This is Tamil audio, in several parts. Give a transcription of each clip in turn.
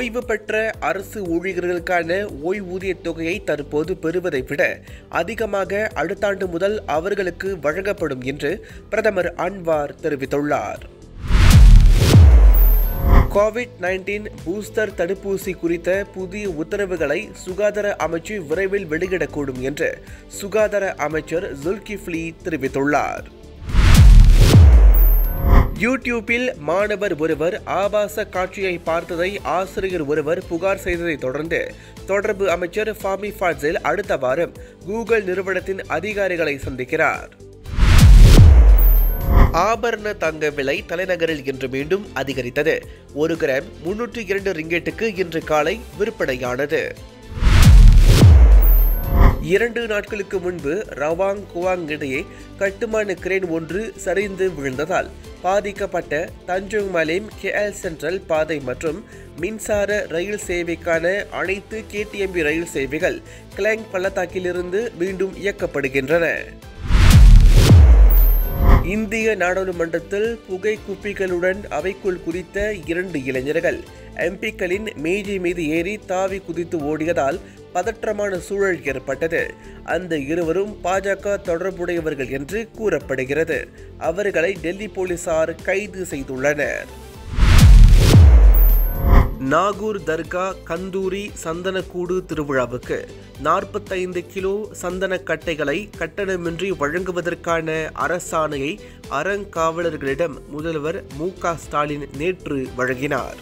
ஓய்வு பெற்ற அரசு ஊழியர்களுக்கான ஓய்வூதிய தொகையை தற்போது பெறுவதை விட அதிகமாக அடுத்த ஆண்டு முதல் அவர்களுக்கு வழங்கப்படும் என்று பிரதமர் அன்வார் தெரிவித்துள்ளார் கோவிட் நைன்டீன் பூஸ்டர் தடுப்பூசி குறித்த புதிய உத்தரவுகளை சுகாதார அமைச்சு விரைவில் வெளியிடக்கூடும் என்று சுகாதார அமைச்சர் ஜுல்கிஃப்லி தெரிவித்துள்ளார் யூடியூப்பில் மாணவர் ஒருவர் ஆபாச காட்சியை பார்த்ததை ஆசிரியர் ஒருவர் புகார் செய்ததை தொடர்ந்து தொடர்பு அமைச்சர் ஃபாமி ஃபாட்ஸில் அடுத்த வாரம் கூகுள் நிறுவனத்தின் அதிகாரிகளை சந்திக்கிறார் ஆபரண தங்க விலை தலைநகரில் இன்று மீண்டும் அதிகரித்தது ஒரு கிராம் முன்னூற்று இரண்டு ரிங்கெட்டுக்கு இன்று காலை விற்பனையானது இரண்டு நாட்களுக்கு முன்பு ரவாங் குவாங் இடையே கட்டுமான கிரேன் ஒன்று சரிந்து விழுந்ததால் பாதிக்கப்பட்ட தஞ்சோங் மலேம் கேஎல் சென்ட்ரல் பாதை மற்றும் மின்சார ரயில் சேவைக்கான அனைத்து கேடிஎம்பி ரயில் சேவைகள் கிளாங் பள்ளத்தாக்கிலிருந்து மீண்டும் இயக்கப்படுகின்றன இந்திய நாடாளுமன்றத்தில் புகை குப்பிகளுடன் அவைக்குள் குதித்த இரண்டு இளைஞர்கள் எம்பிக்களின் மேஜை மீது ஏறி தாவி குதித்து ஓடியதால் பதற்றமான சூழல் ஏற்பட்டது அந்த இருவரும் பாஜக தொடர்புடையவர்கள் என்று கூறப்படுகிறது அவர்களை டெல்லி போலீசார் கைது செய்துள்ளனர் நாகூர் தர்கா கந்தூரி சந்தனக்கூடு திருவிழாவுக்கு நாற்பத்தைந்து கிலோ சந்தன கட்டைகளை கட்டணமின்றி வழங்குவதற்கான அரசாணையை அறங்காவலர்களிடம் முதல்வர் மு ஸ்டாலின் நேற்று வழங்கினார்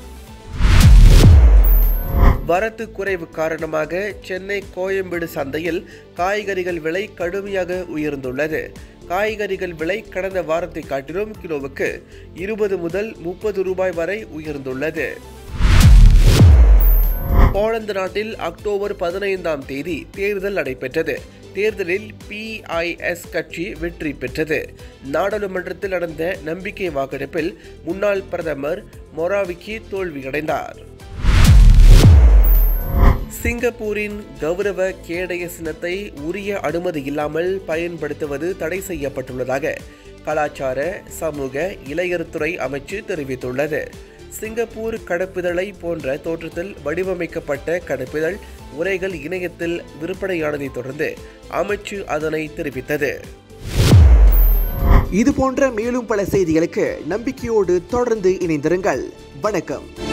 வரத்து குறைவு காரணமாக சென்னை கோயம்பேடு சந்தையில் காய்கறிகள் விலை கடுமையாக உயர்ந்துள்ளது காய்கறிகள் விலை கடந்த வாரத்தை காட்டிலும் கிலோவுக்கு இருபது முதல் முப்பது ரூபாய் வரை உயர்ந்துள்ளது போலந்து நாட்டில் அக்டோபர் பதினைந்தாம் தேதி தேர்தல் நடைபெற்றது தேர்தலில் பிஐஎஸ் கட்சி வெற்றி பெற்றது நாடாளுமன்றத்தில் நடந்த நம்பிக்கை வாக்கெடுப்பில் முன்னாள் பிரதமர் மொராவிக்கி தோல்வியடைந்தார் சிங்கப்பூரின் கௌரவ கேடய சின்னத்தை உரிய அனுமதி இல்லாமல் பயன்படுத்துவது தடை செய்யப்பட்டுள்ளதாக கலாச்சார சமூக இளையர்துறை அமைச்சு தெரிவித்துள்ளது சிங்கப்பூர் கடப்பிதழை போன்ற தோற்றத்தில் வடிவமைக்கப்பட்ட கடப்பிதழ் உரைகள் இணையத்தில் விற்பனையானதை தொடர்ந்து அமைச்சு அதனை தெரிவித்தது இது போன்ற மேலும் பல செய்திகளுக்கு நம்பிக்கையோடு தொடர்ந்து இணைந்திருங்கள் வணக்கம்